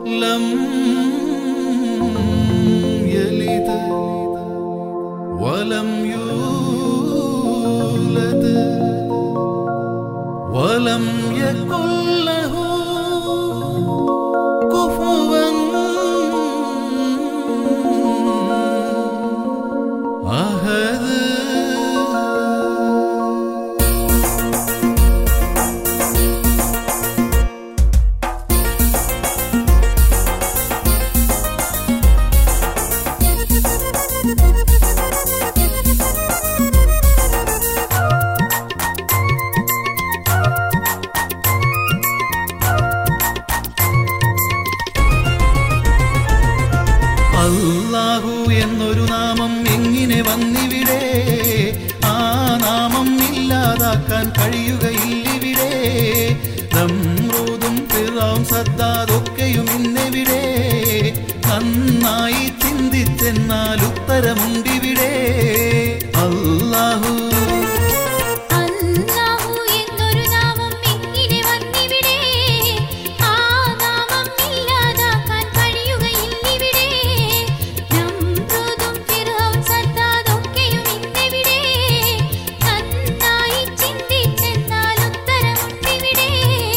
لم يلد ولم يولد ولم يكن له كفوا أحد അല്ലാഹു എന്നൊരു നാമം എങ്ങനെ വന്നിവിടെ ആ നാമം ഇല്ലാതാക്കാൻ കഴിയുകയില്ലിവിടെ നമ്രൂതും ഫിറൗൻ സദ്ദാതൊക്കെയും ഇന്നെവിടെ നന്നായി ചിന്തിച്ചെന്നാൽ ഉത്തരമുണ്ടിവിടെ അല്ലാഹു അല്ലാഹു എന്നൊരു നാമം എങ്ങനെ വന്നിവിടെ ആ നാമം ഇല്ലാതാക്കാൻ കഴിയുകയില്ലിവിടെ നമ്രൂദും ഫിർഔൻ സദ്ദാദൊക്കെയും ഇന്നിവിടെ നന്നായി ചിന്തിച്ചെന്നാൽ ഉത്തരമുണ്ടിവിടെ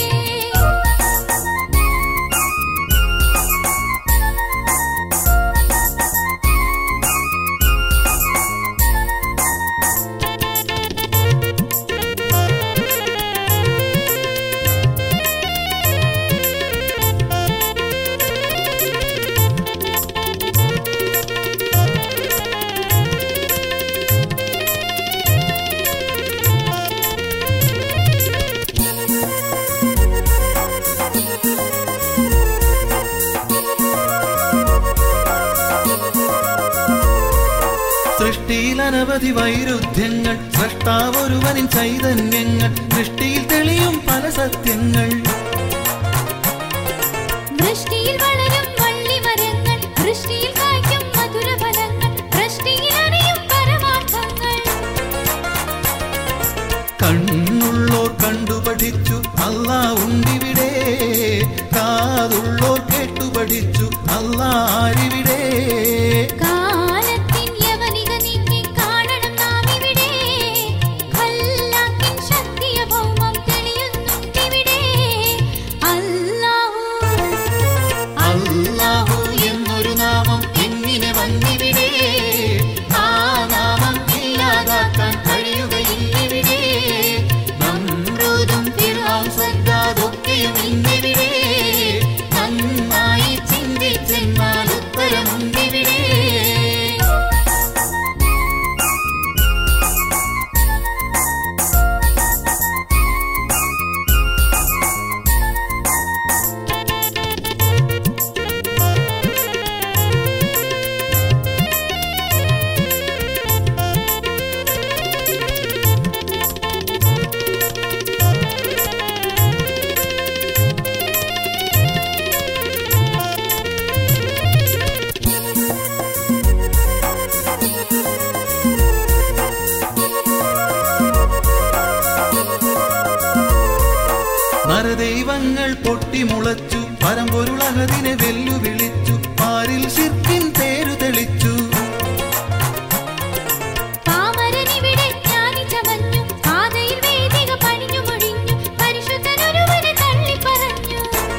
സൃഷ്ടിയിൽ അനവധി വൈരുദ്ധ്യങ്ങൾ സൃഷ്ടാവൊരുവനിൻ ചൈതന്യങ്ങൾ സൃഷ്ടിയിൽ തെളിയും പല സത്യങ്ങൾ വൃഷ്ടിയിൽ വളരും വള്ളിമരങ്ങൾ വൃഷ്ടിയിൽ കായ്ക്കും മധുരഫലങ്ങൾ വൃഷ്ടിയിൽ അറിയും പരമാർത്ഥങ്ങൾ കണ്ണുള്ളോർ കണ്ടു പഠിച്ചു അല്ലാ ഉണ്ടിവിടെ കാതുള്ളോർ കേട്ടു പഠിച്ചു അല്ലാ ആരിവിടെ കാലത്തിൻ യവനിക നീക്കി കാണണം നാം ഇവിടെ അല്ലാഹിൻ ശക്തിയ ഭൗമം തെളിയുന്നുണ്ടിവിടെ അല്ലാഹു അല്ലാഹു എന്നൊരു നാമം എങ്ങനെ വന്നിവിടെ ആ നാമം ഇല്ലാതാക്കാൻ കഴിയുകയില്ലിവിടെ നമ്രൂദും ഫിർഔൻ സദ്ദാദൊക്കെയും ഇന്നിവിടെ നന്നായി ചിന്തിച്ചെന്നാൽ ഉത്തരമുണ്ടിവിടെ നരദൈവങ്ങൾ പൊട്ടിമുളച്ചു പരമ്പൊരുളകതിനെ വെല്ലുവിളിച്ചു പാരിൽ ശിർക്കിൻ തേരു തെളിച്ചു പാമരനിവിടെ ജ്ഞാനി ചമഞ്ഞു പാതയിൽ വേദിക പണിഞ്ഞു മുഴിഞ്ഞു പരിശുദ്ധനൊരുവനെ തള്ളിപ്പറഞ്ഞു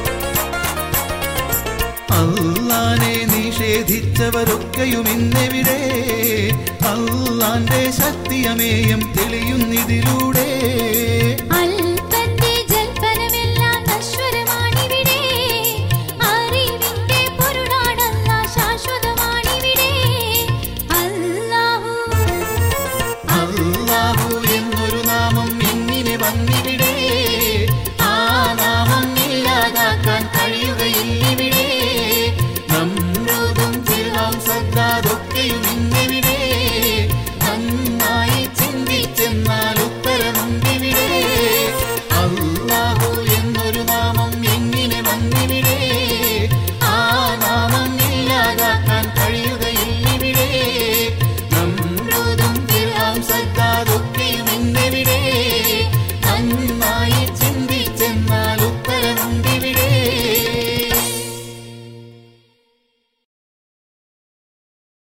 അല്ലാനെ നിഷേധിച്ചവരൊക്കെയും ഇന്നെവിടെ അല്ലാന്റെ ശക്തിയമേയം തെളിയുന്നിതിലൂടെ